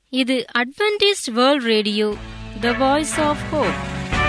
இது Adventist World Radio the Voice of Hope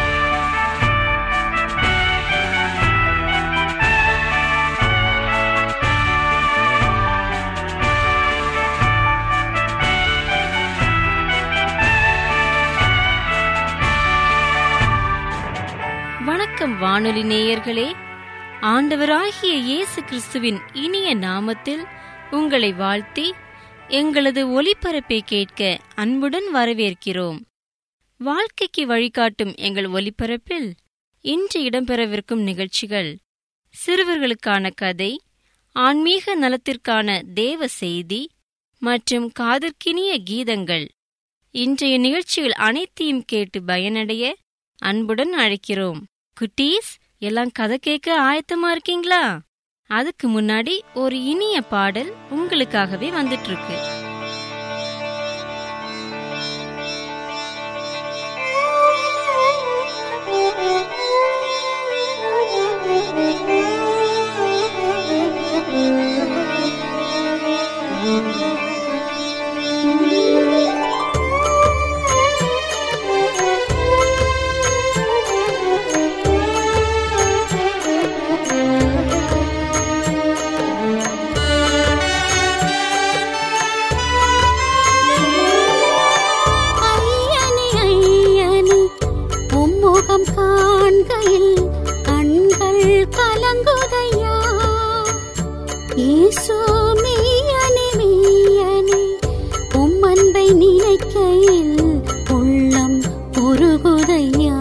வணக்கம் வானொலி நேயர்களே ஆண்டவராகிய இயேசு கிறிஸ்துவின் இனிய நாமத்தில் உங்களை வாழ்த்தி எங்களது ஒலிபரப்பை கேட்க அன்புடன் வரவேற்கிறோம் வாழ்க்கைக்கு வழிகாட்டும் எங்கள் ஒலிபரப்பில் இன்று இடம்பெறவிருக்கும் நிகழ்ச்சிகள் சிறுவர்களுக்கான கதை ஆன்மீக நலத்திற்கான தேவ செய்தி மற்றும் காதற்கினிய கீதங்கள் இன்றைய நிகழ்ச்சிகள் அனைத்தையும் கேட்டு பயனடைய அன்புடன் அழைக்கிறோம் குட்டீஸ் எல்லாம் கதை கேட்க ஆயத்தமா இருக்கீங்களா அதுக்கு முன்னாடி ஒரு இனிய பாடல் உங்களுக்காகவே வந்துட்டு இருக்கு ஐயனே ஐயனே உம்முகம் காண்கையில் கண்கள் கலங்குதையா இயேசு மெய்யனே மெய்யனே உம் அன்பை நினைக்கையில் உள்ளம் உருகுதையா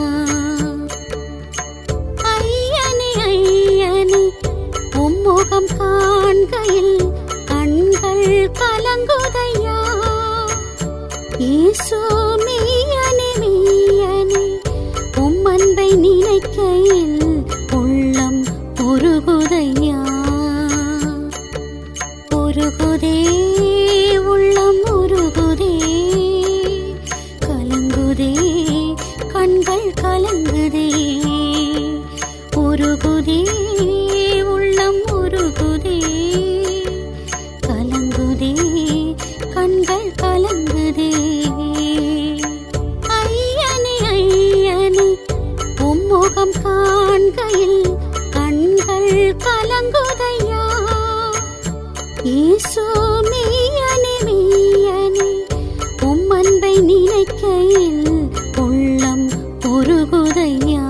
ஐயனே ஐயனே உம்முகம் காண்கையில் கண்கள் கலங்குதையா இயேசு மெய்யனே மெய்யனே உம் அன்பை நினைக்கையில் உள்ளம் உருகுதையா உருகுதே உள்ளம் உருகுதே கலங்குதே கண்கள் கலங்குதே உருகுதே உள்ளம் உருகுதே கலங்குதே கண்கள் கலங்குதே ஐயனே ஐயனே உம்முகம் காண்கையில் கண்கள் கலங்குதையா இயேசு மெய்யனே மெய்யனே உம் அன்பை நினைக்கையில் உள்ளம் உருகுதையா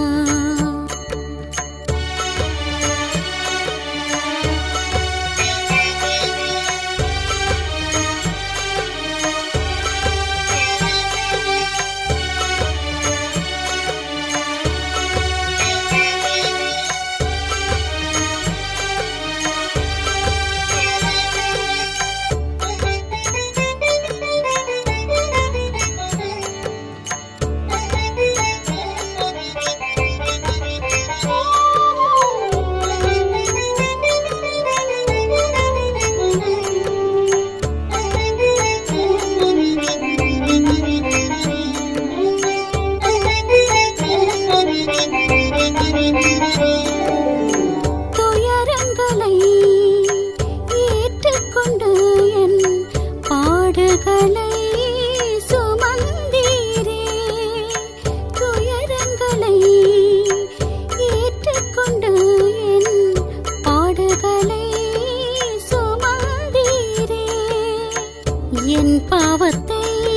துயரங்களை ஏற்றுக்கொண்டு என் பாடுகளை சுமந்தீரே துயரங்களை ஏற்றுக்கொண்டு என் பாடுகளை சுமந்தீரே என் பாவத்தை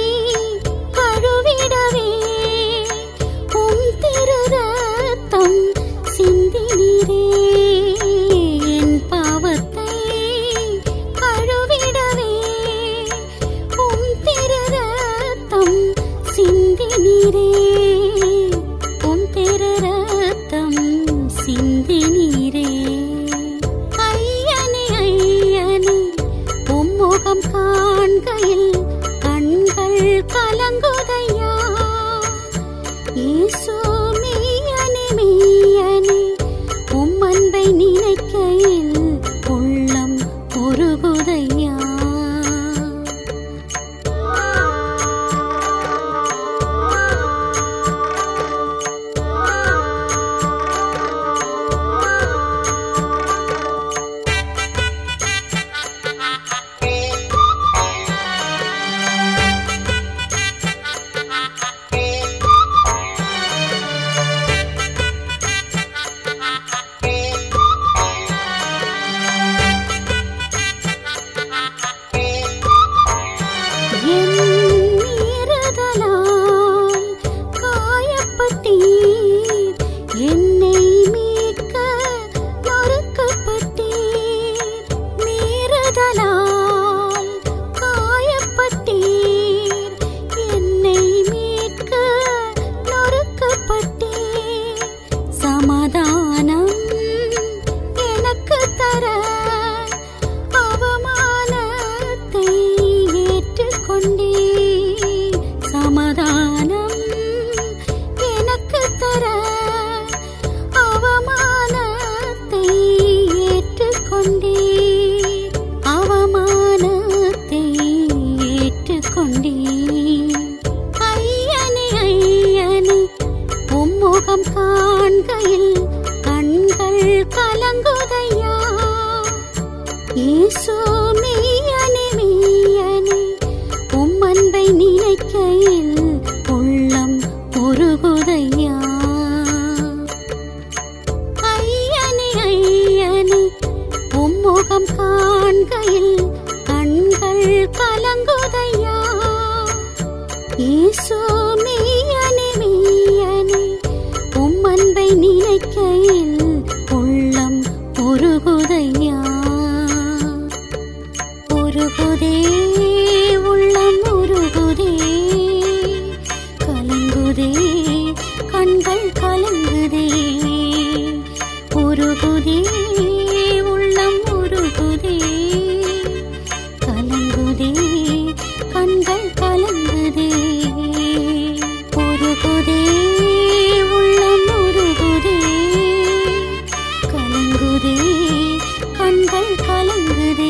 கழுவிடவே உம் திரு ரத்தம் சிந்தினீரே என் பாவத்தை கழுவிடவே உம் திரு ரத்தம் சிந்தினீரே உம் திரு ரத்தம் சிந்தினீரே ஐயனே ஐயனே உம்முகம் காண்கையில் கண்கள் இயேசு மெய்யனே மெய்யனே உம் அன்பை நினைக்கையில் உள்ளம் உருகுதையா உருகுதே உள்ளம் உருகுதே கலங்குதே கண்கள் கலங்குதே உருகுதே உள்ளம் உருகுதே கலங்குதே கண்கள் கலங்குதே உருகுதே உள்ளம் உருகுதே கலங்குதே கண்கள் கலங்குதே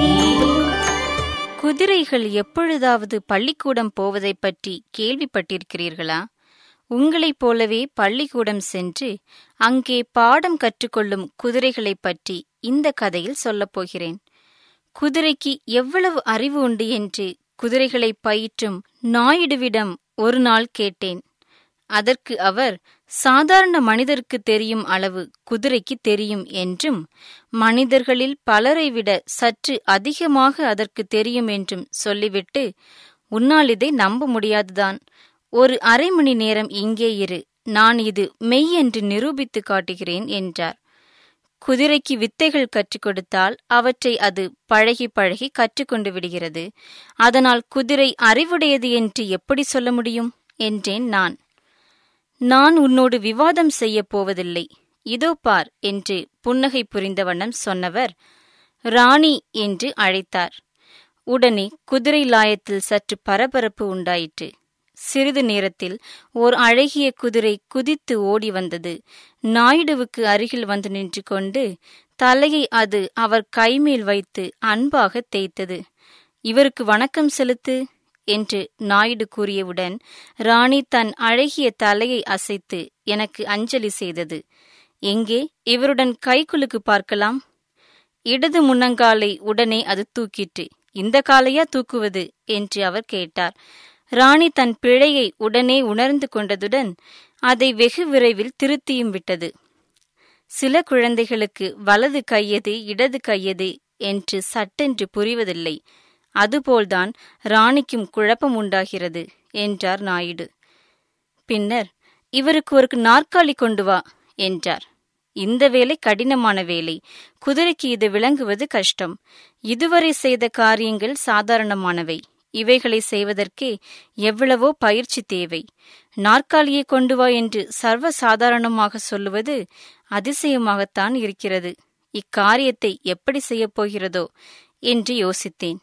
குதிரைகள் எப்பொழுதாவது பள்ளிக்கூடம் போவதைப் பற்றி கேள்விப்பட்டிருக்கிறீர்களா உங்களைப் போலவே பள்ளிக்கூடம் சென்று அங்கே பாடம் கற்றுக்கொள்ளும் குதிரைகளைப் பற்றி இந்த கதையில் சொல்லப் போகிறேன் குதிரைக்கு எவ்வளவு அறிவு உண்டு என்று குதிரைகளை பயிற்றும் நாயுடுவிடம் ஒரு நாள் கேட்டேன் அதற்கு அவர் சாதாரண மனிதருக்கு தெரியும் அளவு குதிரைக்கு தெரியும் என்றும் மனிதர்களில் பலரை விட சற்று அதிகமாக அதற்கு தெரியும் என்றும் சொல்லிவிட்டு உன்னால் இதை நம்ப முடியாதுதான் ஒரு அரை மணி நேரம் இங்கே இரு நான் இது மெய் என்று நிரூபித்து காட்டுகிறேன் என்றார் குதிரைக்கு வித்தைகள் கற்றுக் கொடுத்தால் அவற்றை அது பழகி பழகி கற்றுக்கொண்டு விடுகிறது அதனால் குதிரை அறிவுடையது என்று எப்படி சொல்ல முடியும் என்றேன் நான் நான் உன்னோடு விவாதம் செய்யப் போவதில்லை இதோ பார் என்று புன்னகை புரிந்த வண்ணம் சொன்னவர் ராணி என்று அழைத்தார் உடனே குதிரை லாயத்தில் சற்று பரபரப்பு உண்டாயிற்று சிறிது நேரத்தில் ஓர் அழகிய குதிரை குதித்து ஓடி வந்தது நாயுடுவுக்கு அருகில் வந்து நின்று கொண்டு தலையை அது அவர் கைமேல் வைத்து அன்பாக தேய்த்தது இவருக்கு வணக்கம் செலுத்து என்று நாயுடு கூறியவுடன் ராணி தன் அழகிய தலையை அசைத்து எனக்கு அஞ்சலி செய்தது எங்கே இவருடன் கைக்குலுக்கு பார்க்கலாம் இடது முன்னங்காலை உடனே அது தூக்கிற்று இந்த காலையா தூக்குவது என்று அவர் கேட்டார் ராணி தன் பிழையை உடனே உணர்ந்து கொண்டதுடன் அதை வெகு விரைவில் திருத்தியும் விட்டது சில குழந்தைகளுக்கு வலது கையது இடது கையது என்று சட்டென்று புரிவதில்லை அதுபோல்தான் ராணிக்கும் குழப்பம் உண்டாகிறது என்றார் நாயுடு பின்னர் இவருக்கு ஒரு நாற்காலி கொண்டு வா என்றார் இந்த வேலை கடினமான வேலை குதிரைக்கு இது விளங்குவது கஷ்டம் இதுவரை செய்த காரியங்கள் சாதாரணமானவை இவைகளை செய்வதற்கே எவ்வளவோ பயிற்சி தேவை நாற்காலியை கொண்டு வா என்று சர்வ சாதாரணமாக சொல்லுவது அதிசயமாகத்தான் இருக்கிறது இக்காரியத்தை எப்படி செய்யப் போகிறதோ என்று யோசித்தேன்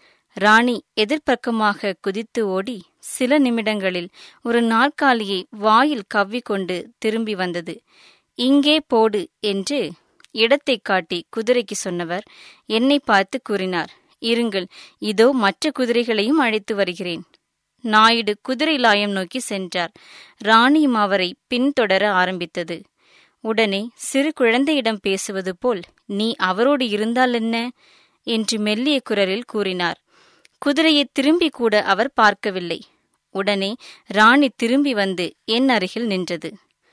ராணி எதிர்பக்கமாக குதித்து ஓடி சில நிமிடங்களில் ஒரு நாற்காலியை வாயில் கவ்விக்கொண்டு திரும்பி வந்தது இங்கே போடு என்று இடத்தை காட்டி குதிரைக்கு சொன்னவர் என்னை பார்த்து கூறினார் இருங்கள் இதோ மற்ற குதிரைகளையும் அழைத்து வருகிறேன் நாயுடு குதிரை லாயம் நோக்கி சென்றார் ராணியும் அவரை பின்தொடர ஆரம்பித்தது உடனே சிறு குழந்தையிடம் பேசுவது போல் நீ அவரோடு இருந்தால் என்ன என்று மெல்லிய குரலில் கூறினார் குதிரையை திரும்பி கூட அவர் பார்க்கவில்லை உடனே ராணி திரும்பி வந்து என் அருகில் நின்றது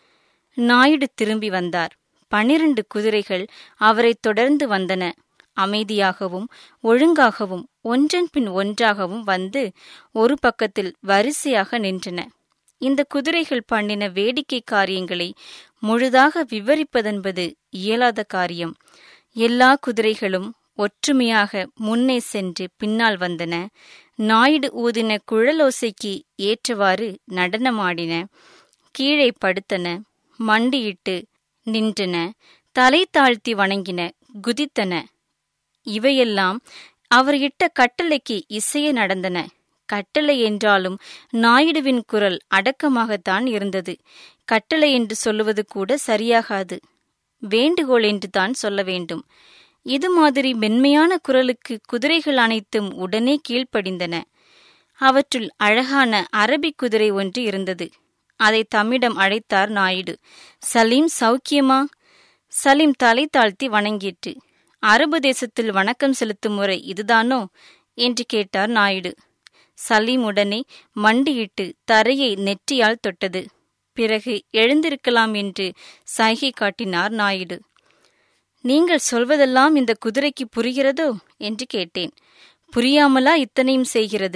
நாயுடு திரும்பி வந்தார் பனிரண்டு குதிரைகள் அவரை தொடர்ந்து வந்தன அமைதியாகவும் ஒழுங்காகவும் ஒன்றன் பின் ஒன்றாகவும் வந்து ஒரு பக்கத்தில் வரிசையாக நின்றன இந்த குதிரைகள் பண்ணின வேடிக்கை காரியங்களை முழுதாக விவரிப்பதென்பது இயலாத காரியம் எல்லா குதிரைகளும் ஒற்றுமையாக முன்னே சென்று பின்னால் வந்தன நாயுடு ஊதின குழலோசைக்கு ஏற்றவாறு நடனமாடின கீழே படுத்தன மண்டியிட்டு நின்றன தலை தாழ்த்தி வணங்கின குதித்தன இவையெல்லாம் அவர் இட்ட கட்டளைக்கு இசைய நடந்தன கட்டளை என்றாலும் நாயுடுவின் குரல் அடக்கமாகத்தான் இருந்தது கட்டளை என்று சொல்லுவது கூட சரியாகாது வேண்டுகோள் என்று தான் சொல்ல வேண்டும் இது மாதிரி மென்மையான குரலுக்கு குதிரைகள் அனைத்தும் உடனே கீழ்ப்படிந்தன அவற்றுள் அழகான அரபிக் குதிரை ஒன்று இருந்தது அதை தம்மிடம் அழைத்தார் நாயுடு சலீம் சௌக்கியமா சலீம் தலை தாழ்த்தி வணங்கிற்று அரபு தேசத்தில் வணக்கம் செலுத்தும் முறை இதுதானோ என்று கேட்டார் நாயுடு சலீம் உடனே மண்டியிட்டு தரையை நெற்றியால் தொட்டது பிறகு எழுந்திருக்கலாம் என்று சைகை காட்டினார் நாயுடு நீங்கள் சொல்வதெல்லாம் இந்த குதிரைக்கு புரிகிறதோ என்று கேட்டேன் புரியாமலா இத்தனையும் செய்கிறது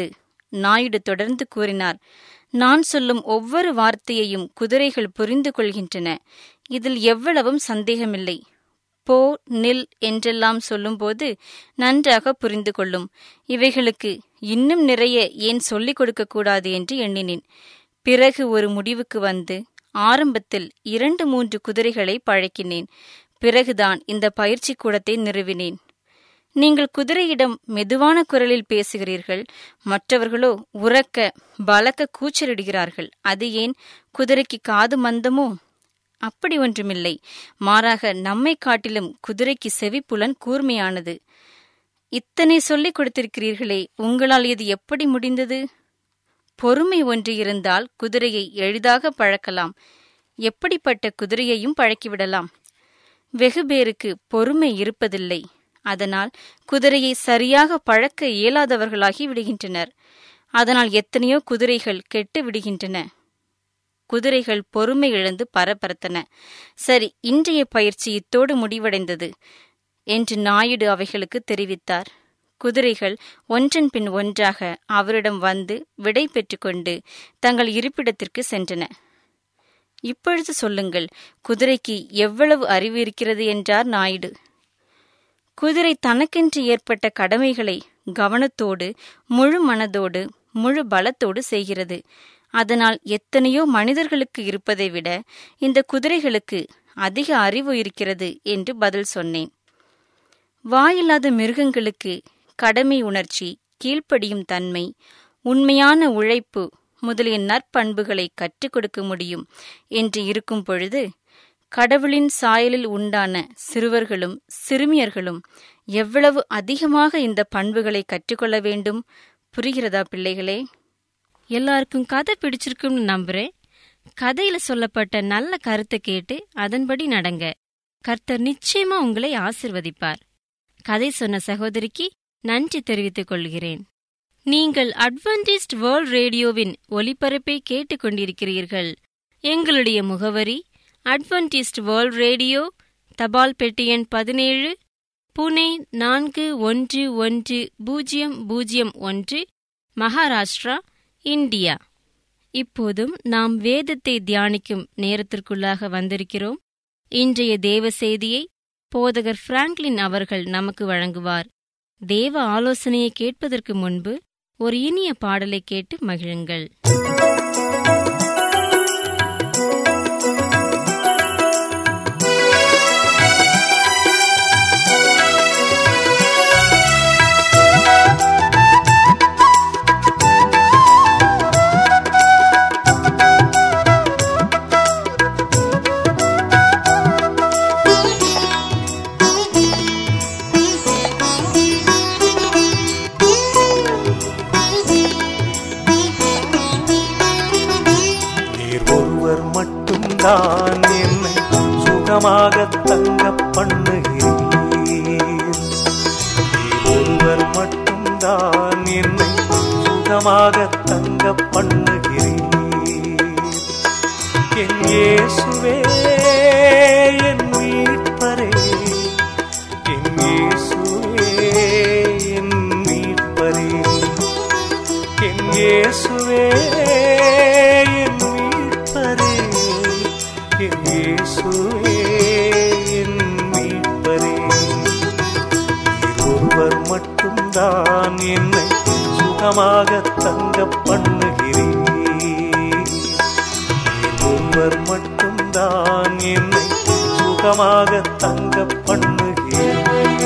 நாயுடு தொடர்ந்து கூறினார் நான் சொல்லும் ஒவ்வொரு வார்த்தையையும் குதிரைகள் புரிந்து கொள்கின்றன இதில் எவ்வளவும் சந்தேகமில்லை போ நில் என்றெல்லாம் சொல்லும்போது நன்றாக புரிந்து கொள்ளும் இவைகளுக்கு இன்னும் நிறைய ஏன் சொல்லிக் கொடுக்கக்கூடாது என்று எண்ணினேன் பிறகு ஒரு முடிவுக்கு வந்து ஆரம்பத்தில் இரண்டு மூன்று குதிரைகளை பழக்கினேன் பிறகுதான் இந்த பயிற்சி கூடத்தை நிறுவினேன் நீங்கள் குதிரையிடம் மெதுவான குரலில் பேசுகிறீர்கள் மற்றவர்களோ உறக்க பலக்க கூச்சலிடுகிறார்கள் அது ஏன் குதிரைக்கு காது மந்தமோ அப்படி ஒன்றுமில்லை மாறாக நம்மை காட்டிலும் குதிரைக்கு செவிப்புலன் கூர்மையானது இத்தனை சொல்லிக் கொடுத்திருக்கிறீர்களே உங்களால் இது எப்படி முடிந்தது பொறுமை ஒன்று இருந்தால் குதிரையை எளிதாக பழக்கலாம் எப்படிப்பட்ட குதிரையையும் பழக்கிவிடலாம் வெகு பேருக்கு பொறுமை இருப்பதில்லை அதனால் குதிரையை சரியாக பழக்க இயலாதவர்களாகி விடுகின்றனர் அதனால் எத்தனையோ குதிரைகள் கெட்டு விடுகின்றன குதிரைகள் பொறுமை இழந்து பரபரத்தன சரி இன்றைய பயிற்சி இத்தோடு முடிவடைந்தது என்று நாயுடு அவைகளுக்கு தெரிவித்தார் குதிரைகள் ஒன்றன் பின் ஒன்றாக அவரிடம் வந்து விடை பெற்றுக்கொண்டு தங்கள் இருப்பிடத்திற்கு சென்றன இப்பொழுது சொல்லுங்கள் குதிரைக்கு எவ்வளவு அறிவு இருக்கிறது என்றார் நாயுடு குதிரை தனக்கென்று ஏற்பட்ட கடமைகளை கவனத்தோடு முழு மனதோடு முழு பலத்தோடு செய்கிறது அதனால் எத்தனையோ மனிதர்களுக்கு இருப்பதை விட இந்த குதிரைகளுக்கு அதிக அறிவு இருக்கிறது என்று பதில் சொன்னேன் வாயில்லாத மிருகங்களுக்கு கடமை உணர்ச்சி கீழ்ப்படியும் தன்மை உண்மையான உழைப்பு முதலிய நற்பண்புகளை கற்றுக் கொடுக்க முடியும் என்று இருக்கும் பொழுது கடவுளின் சாயலில் உண்டான சிறுவர்களும் சிறுமியர்களும் எவ்வளவு அதிகமாக இந்த பண்புகளை கற்றுக்கொள்ள வேண்டும் புரிகிறதா பிள்ளைகளே எல்லாருக்கும் கதை பிடிச்சிருக்கும்னு நம்புறேன் கதையில சொல்லப்பட்ட நல்ல கருத்தை கேட்டு அதன்படி நடங்க கர்த்தர் நிச்சயமா உங்களை ஆசிர்வதிப்பார் கதை சொன்ன சகோதரிக்கு நன்றி தெரிவித்துக் கொள்கிறேன் நீங்கள் அட்வென்டிஸ்ட் வேர்ல்ட் ரேடியோவின் ஒலிபரப்பை கேட்டுக் கொண்டிருக்கிறீர்கள் எங்களுடைய முகவரி அட்வென்டிஸ்ட் வேர்ல்ட் ரேடியோ தபால் பெட்டி எண் பதினேழு புனே நான்கு ஒன்று ஒன்று பூஜ்ஜியம் பூஜ்ஜியம் ஒன்று மகாராஷ்டிரா இந்தியா இப்போதும் நாம் வேதத்தை தியானிக்கும் நேரத்திற்குள்ளாக வந்திருக்கிறோம் இன்றைய தேவ செய்தியை போதகர் பிராங்க்லின் அவர்கள் நமக்கு வழங்குவார் தேவ ஆலோசனையை கேட்பதற்கு முன்பு ஒரு இனிய பாடலை கேட்டு மகிழுங்கள் நீர் ஒருவர் மட்டும்தான் என்னை சுகமாக தங்க பண்ணுகிறீர் நீர் ஒருவர் மட்டும்தான் என்னை சுகமாக தங்க பண்ணுகிறீர் என் இயேசுவே என் மீட்பரே என் இயேசுவே என் மீட்பரே என் இயேசுவே என் மீட்பரே என் இயேசுவே என் மீட்பரே நீர் ஒருவர் மட்டும்தான் என்னை சுகமாக தங்க பண்ணுகிறீர் நீர் ஒருவர் மட்டும்தான் என்னை சுகமாக தங்க பண்ணுகிறீர்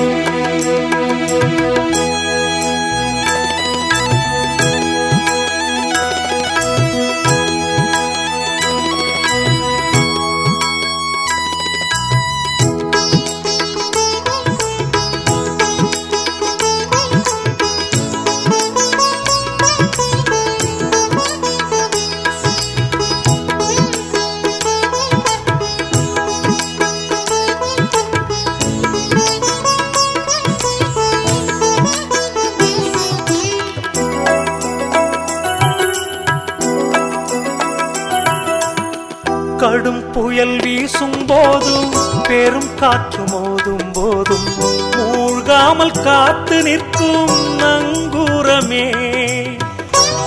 கடும் புயல் வீசும் போதும் பெரும் காற்று மோதும் போதும் மூழ்காமல் காத்து நிற்கும் நங்கூரமே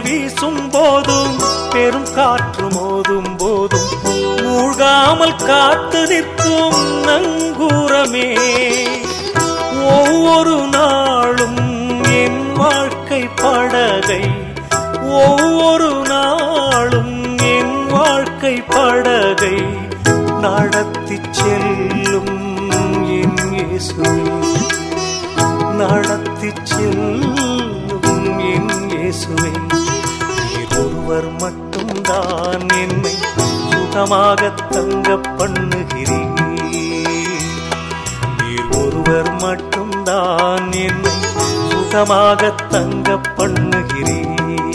வீசும் போதும் பெரும் காற்று மோதும் போதும் மூழ்காமல் காத்து நிற்கும் நங்கூரமே ஒவ்வொரு நாளும் என் வாழ்க்கை படகை ஒவ்வொரு நாளும் என் வாழ்க்கை படகை நடத்தி செல்லும் என் இயேசுவே நடத்தி செல்லும் என் இயேசுவே நீர் ஒருவர் மட்டும்தான் என்னை சுகமாக தங்க பண்ணுகிறீர் நீர் ஒருவர் மட்டும்தான் என்னை சுகமாக தங்க பண்ணுகிறீர்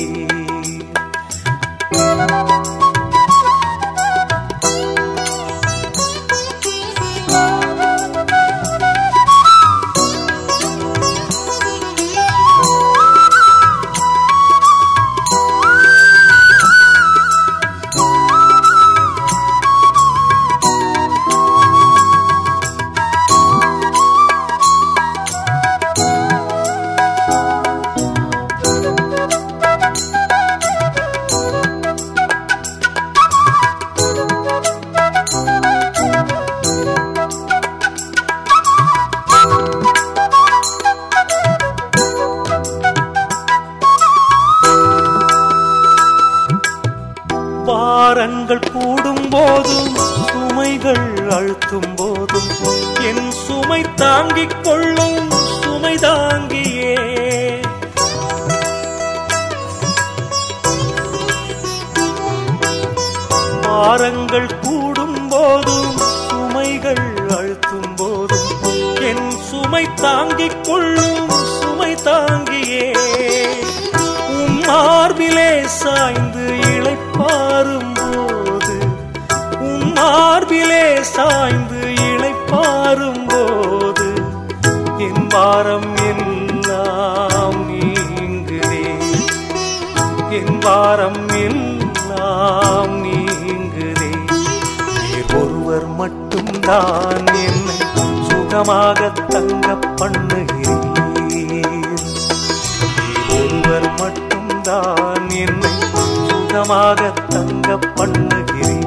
பாரங்கள் கூடும் போதும் சுமைகள் அழுத்தும் போதும் என் சுமை தாங்கிக் கொள்ளும் சுமை தாங்கியே பாரங்கள் கூடும் போதும் சுமைகள் அழுத்தும் போதும் என் சுமை தாங்கிக் கொள்ளும் சுமை தாங்கியே உம் மார்பிலே சாய்ந்து இளைப்பாறும் போது உம் மார்பிலே சாய்ந்து இளைப்பாறும் போது என் பாரம் எல்லாம் நீங்குதே என் பாரம் எல்லாம் நீங்குதே நீர் ஒருவர் மட்டும்தான் என்னை சுகமாக தங்க பண்ணுகிறீர் நீர் ஒருவர் மட்டும்தான் என்னை சுகமாக தங்க பண்ணுகிறீர்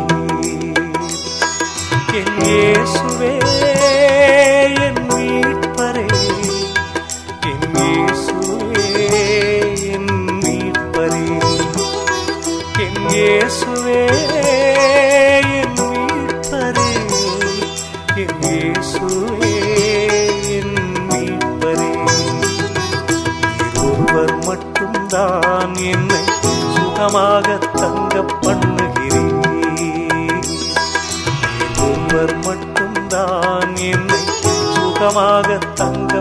என் இயேசுவே என் மீட்பரே என் இயேசுவே என் மீட்பரே என் இயேசுவே என் மீட்பரே என் இயேசுவே என் மீட்பரே நீர் ஒருவர் மட்டும்தான் என்னை சுகமாக தங்க பண்ணுகிறீர் நீர் ஒருவர் மட்டும்தான் என்னை சுகமாக தங்க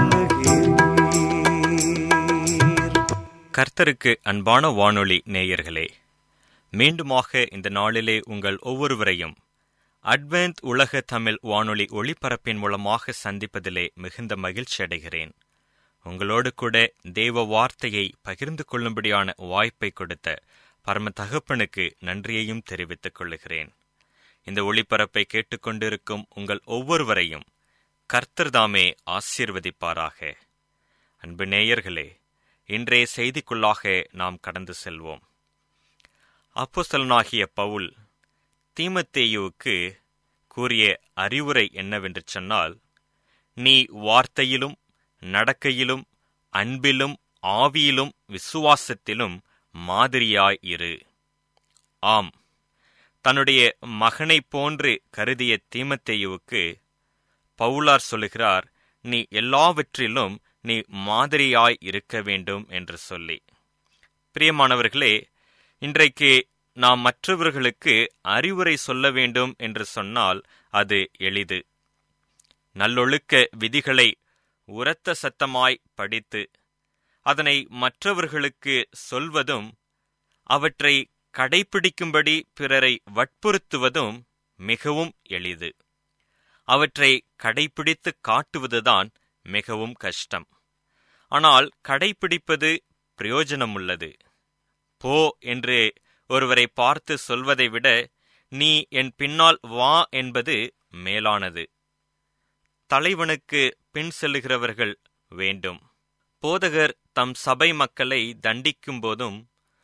பண்ணுகிறீர் கர்த்தருக்கு அன்பான வானொலி நேயர்களே மீண்டுமாக இந்த நாளிலே உங்கள் ஒவ்வொருவரையும் அட்வென்த் உலக தமிழ் வானொலி ஒளிபரப்பின் மூலமாக சந்திப்பதிலே மிகுந்த மகிழ்ச்சி அடைகிறேன் உங்களோடு கூட தேவ வார்த்தையை பகிர்ந்து கொள்ளும்படியான வாய்ப்பை கொடுத்த பரம தகப்பனுக்கு நன்றியையும் தெரிவித்துக் கொள்ளுகிறேன் இந்த ஒளிபரப்பை கேட்டுக்கொண்டிருக்கும் உங்கள் ஒவ்வொருவரையும் கர்த்தர்தாமே ஆசீர்வதிப்பாராக அன்பு நேயர்களே இன்றைய செய்திக்குள்ளாக நாம் கடந்து செல்வோம் அப்போஸ்தலனாகிய பவுல் தீமத்தேயுவுக்கு கூறிய அறிவுரை என்னவென்று சொன்னால் நீ வார்த்தையிலும் நடக்கையிலும் அன்பிலும் ஆவியிலும் விசுவாசத்திலும் மாதிரியாய் இரு ஆம் தன்னுடைய மகனைப் போன்று கருதிய தீமத்தேயுவுக்கு பவுலார் சொல்லுகிறார் நீ எல்லாவற்றிலும் நீ மாதிரியாய் இருக்க வேண்டும் என்று சொல்லி பிரியமானவர்களே இன்றைக்கு நாம் மற்றவர்களுக்கு அறிவுரை சொல்ல வேண்டும் என்று சொன்னால் அது எளிது நல்லொழுக்க விதிகளை உரத்த சத்தமாய் படித்து அதனை மற்றவர்களுக்கு சொல்வதும் அவற்றை கடைப்பிடிக்கும்படி பிறரை வற்புறுத்துவதும் மிகவும் எளிது அவற்றை கடைப்பிடித்து காட்டுவதுதான் மிகவும் கஷ்டம் ஆனால் கடைப்பிடிப்பது பிரயோஜனமுள்ளது போ என்று ஒருவரை பார்த்து சொல்வதை விட நீ என் பின்னால் வா என்பது மேலானது தலைவனுக்கு பின் செல்லுகிறவர்கள் வேண்டும் போதகர் தம் சபை மக்களை தண்டிக்கும் போதும்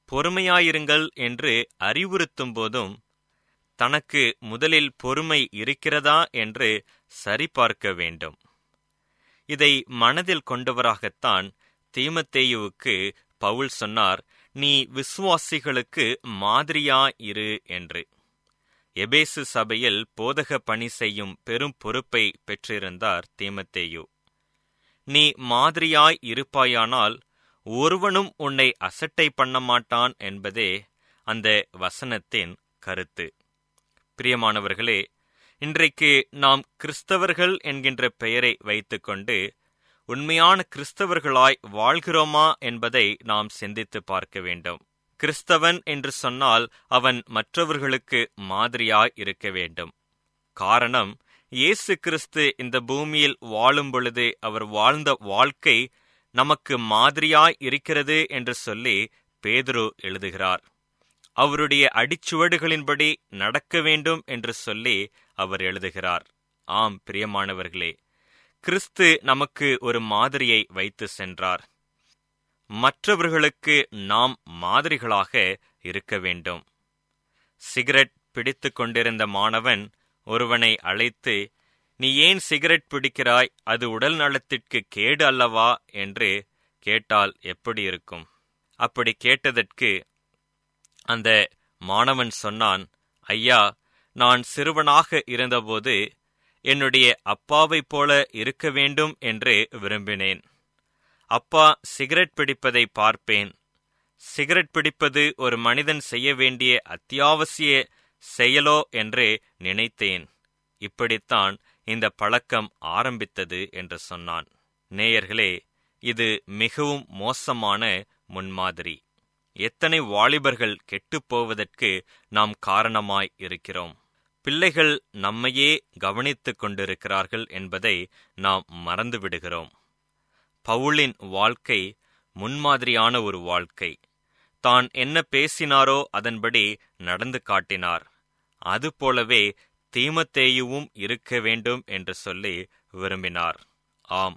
பொறுமையாயிருங்கள் என்று அறிவுறுத்தும் போதும் தனக்கு முதலில் பொறுமை இருக்கிறதா என்று சரிபார்க்க வேண்டும் இதை மனதில் கொண்டவராகத்தான் தீமத்தேயுவுக்கு பவுல் சொன்னார் நீ விசுவாசிகளுக்கு மாதிரியா இரு என்று எபேசு சபையில் போதக பணி செய்யும் பெரும் பொறுப்பை பெற்றிருந்தார் தீமத்தேயு நீ மாதிரியாய் இருப்பாயானால் ஒருவனும் உன்னை அசட்டை பண்ண மாட்டான் என்பதே அந்த வசனத்தின் கருத்து பிரியமானவர்களே இன்றைக்கு நாம் கிறிஸ்தவர்கள் என்கின்ற பெயரை வைத்துக்கொண்டு உண்மையான கிறிஸ்தவர்களாய் வாழ்கிறோமா என்பதை நாம் சிந்தித்து பார்க்க வேண்டும் கிறிஸ்தவன் என்று சொன்னால் அவன் மற்றவர்களுக்கு மாதிரியாய் இருக்க வேண்டும் காரணம் இயேசு கிறிஸ்து இந்த பூமியில் வாழும் பொழுது அவர் வாழ்ந்த வாழ்க்கை நமக்கு மாதிரியாய் இருக்கிறது என்று சொல்லி பேதுரு எழுதுகிறார் அவருடைய அடிச்சுவடுகளின்படி நடக்க வேண்டும் என்று சொல்லி அவர் எழுதுகிறார் ஆம் பிரியமானவர்களே கிறிஸ்து நமக்கு ஒரு மாதிரியை வைத்து சென்றார் மற்றவர்களுக்கு நாம் மாதிரிகளாக இருக்க வேண்டும் சிகரெட் பிடித்து கொண்டிருந்த மாணவன் ஒருவனை அழைத்து நீ ஏன் சிகரெட் பிடிக்கிறாய் அது உடல் நலத்திற்கு கேடு அல்லவா என்று கேட்டால் எப்படி இருக்கும் அப்படி கேட்டதற்கு அந்த மாணவன் சொன்னான் ஐயா நான் சிறுவனாக இருந்தபோது என்னுடைய அப்பாவைப் போல இருக்க வேண்டும் என்று விரும்பினேன் அப்பா சிகரெட் பிடிப்பதை பார்ப்பேன் சிகரெட் பிடிப்பது ஒரு மனிதன் செய்ய வேண்டிய அத்தியாவசிய செயலோ என்று நினைத்தேன் இப்படித்தான் இந்த பழக்கம் ஆரம்பித்தது என்று சொன்னான் நேயர்களே இது மிகவும் மோசமான முன்மாதிரி எத்தனை வாலிபர்கள் கெட்டுப் போவதற்கு நாம் காரணமாய் இருக்கிறோம் பிள்ளைகள் நம்மையே கவனித்துக் கொண்டிருக்கிறார்கள் என்பதை நாம் மறந்துவிடுகிறோம் பவுலின் வாழ்க்கை முன்மாதிரியான ஒரு வாழ்க்கை தான் என்ன பேசினாரோ அதன்படி நடந்து காட்டினார் அதுபோலவே தீமத்தேயுவும் இருக்க வேண்டும் என்று சொல்லி விரும்பினார் ஆம்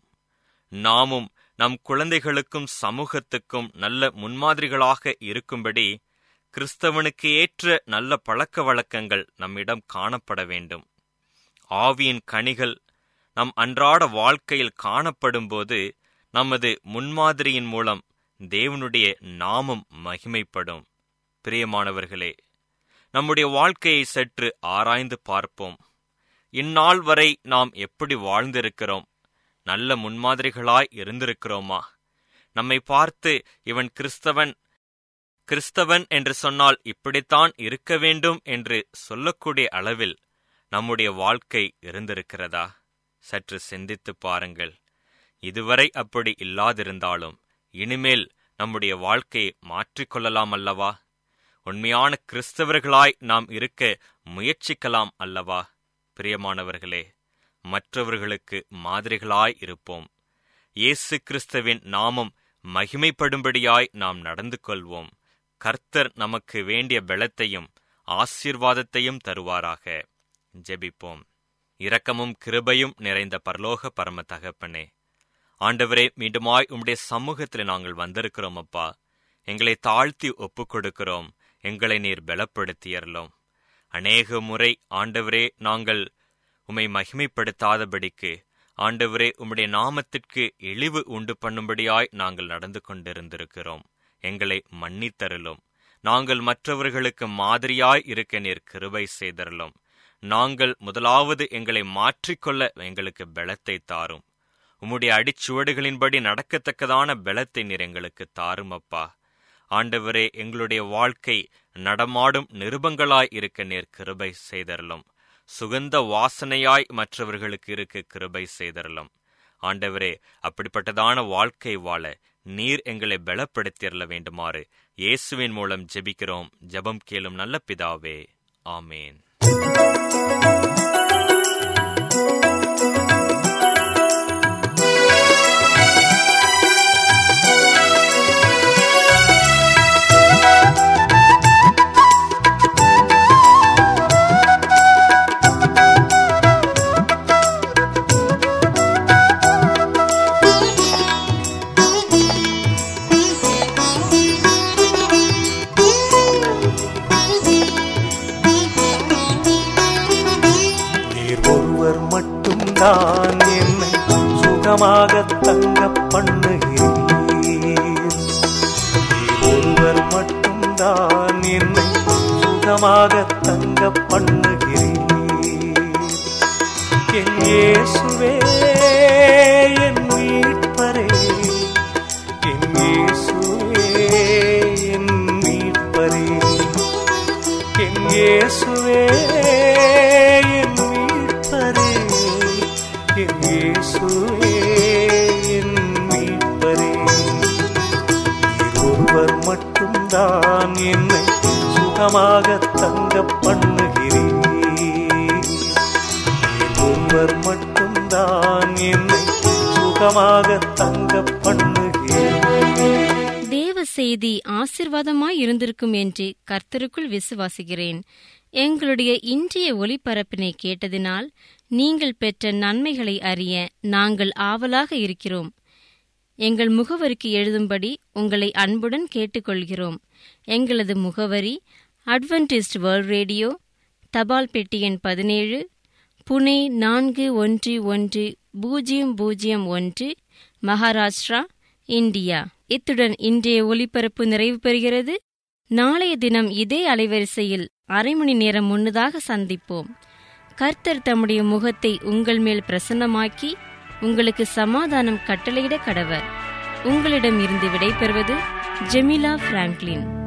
நாமும் நம் குழந்தைகளுக்கும் சமூகத்துக்கும் நல்ல முன்மாதிரிகளாக இருக்கும்படி கிறிஸ்தவனுக்கு ஏற்ற நல்ல பழக்க வழக்கங்கள் நம்மிடம் காணப்பட வேண்டும் ஆவியின் கனிகள் நம் அன்றாட வாழ்க்கையில் காணப்படும்போது நமது முன்மாதிரியின் மூலம் தேவனுடைய நாமம் மகிமைப்படும் பிரியமானவர்களே நம்முடைய வாழ்க்கையை சற்று ஆராய்ந்து பார்ப்போம் இந்நாள் வரை நாம் எப்படி வாழ்ந்திருக்கிறோம் நல்ல முன்மாதிரிகளாய் இருந்திருக்கிறோமா நம்மை பார்த்து இவன் கிறிஸ்தவன் கிறிஸ்தவன் என்று சொன்னால் இப்படித்தான் இருக்க வேண்டும் என்று சொல்லக்கூடிய அளவில் நம்முடைய வாழ்க்கை இருந்திருக்கிறதா சற்று சிந்தித்துப் பாருங்கள் இதுவரை அப்படி இல்லாதிருந்தாலும் இனிமேல் நம்முடைய வாழ்க்கையை மாற்றிக்கொள்ளலாம் அல்லவா உண்மையான கிறிஸ்தவர்களாய் நாம் இருக்க முயற்சிக்கலாம் அல்லவா பிரியமானவர்களே மற்றவர்களுக்கு மாதிரிகளாய் இருப்போம் இயேசு கிறிஸ்துவின் நாமம் மகிமைப்படும்படியாய் நாம் நடந்து கொள்வோம் கர்த்தர் நமக்கு வேண்டிய பலத்தையும் ஆசீர்வாதத்தையும் தருவாராக ஜெபிப்போம் இரக்கமும் கிருபையும் நிறைந்த பரலோக பரம தகப்பனே ஆண்டவரே மீண்டுமாய் உம்முடைய சமூகத்தில் நாங்கள் வந்திருக்கிறோம் அப்பா எங்களை தாழ்த்தி ஒப்புக் கொடுக்கிறோம் எங்களை நீர் பலப்படுத்தியறலும் அநேக முறை ஆண்டவரே நாங்கள் உம்மை மகிமைப்படுத்தாதபடிக்கு ஆண்டவரே உம்முடைய நாமத்திற்கு இழிவு உண்டு பண்ணும்படியாய் நாங்கள் நடந்து கொண்டிருந்திருக்கிறோம் எங்களை மன்னித்தருளும் நாங்கள் மற்றவர்களுக்கு மாதிரியாய் இருக்க நீர் கிருபை செய்தருளும் நாங்கள் முதலாவது எங்களை மாற்றிக்கொள்ள எங்களுக்கு பலத்தை தாரும் உம்முடைய அடிச்சுவடுகளின்படி நடக்கத்தக்கதான பலத்தை நீர் எங்களுக்கு தாரும் அப்பா ஆண்டவரே எங்களுடைய வாழ்க்கை நடமாடும் நிருபங்களாய் இருக்க நீர் கிருபை செய்தரலும் சுகந்த வாசனையாய் மற்றவர்களுக்கு இருக்க கிருபை செய்தரலும் ஆண்டவரே அப்படிப்பட்டதான வாழ்க்கை வாழ நீர் எங்களை பலப்படுத்தியறல வேண்டுமாறு இயேசுவின் மூலம் ஜெபிக்கிறோம் ஜெபம் கேளும் நல்ல பிதாவே ஆமேன் சுகமாக தங்க பண்ணுகிறீர் நீர் ஒருவர் மட்டும்தான் என்னை சுகமாக தங்க பண்ணுகிறீர் என் இயேசுவே என் மீட்பரே என் இயேசுவே என் மீட்பரே என் இயேசுவே என் மீட்பரே என் இயேசுவே என் மீட்பரே நீர் ஒருவர் மட்டும்தான் என்னை சுகமாக தங்க பண்ணுகிறீர் நீர் ஒருவர் மட்டும்தான் என்னை சுகமாக தங்க பண்ணுகிறீர் தேவ செய்தி ஆசிர்வாதமாய் இருந்திருக்கும் என்று கர்த்தருக்குள் விசுவாசிக்கிறேன் எங்களுடைய இன்றைய ஒளிபரப்பினை கேட்டதினால் நீங்கள் பெற்ற நன்மைகளை அறிய நாங்கள் ஆவலாக இருக்கிறோம் எங்கள் முகவரிக்கு எழுதும்படி உங்களை அன்புடன் கேட்டுக்கொள்கிறோம் எங்களது முகவரி அட்வென்டிஸ்ட் வேர்ல்ட் ரேடியோ தபால் பெட்டி எண் பதினேழு புனே நான்கு ஒன்று ஒன்று பூஜ்ஜியம் பூஜ்ஜியம் ஒன்று மகாராஷ்டிரா இந்தியா இத்துடன் இன்றைய ஒலிபரப்பு நிறைவு பெறுகிறது நாளைய தினம் இதே அலைவரிசையில் அரை மணி நேரம் முன்னதாக சந்திப்போம் கர்த்தர் தம்முடைய முகத்தை உங்கள் மேல் பிரசன்னமாக்கி உங்களுக்கு சமாதானம் கட்டளையிட கடவர் உங்களிடம் இருந்து விடைபெறுவது ஜெமிலா பிராங்க்லின்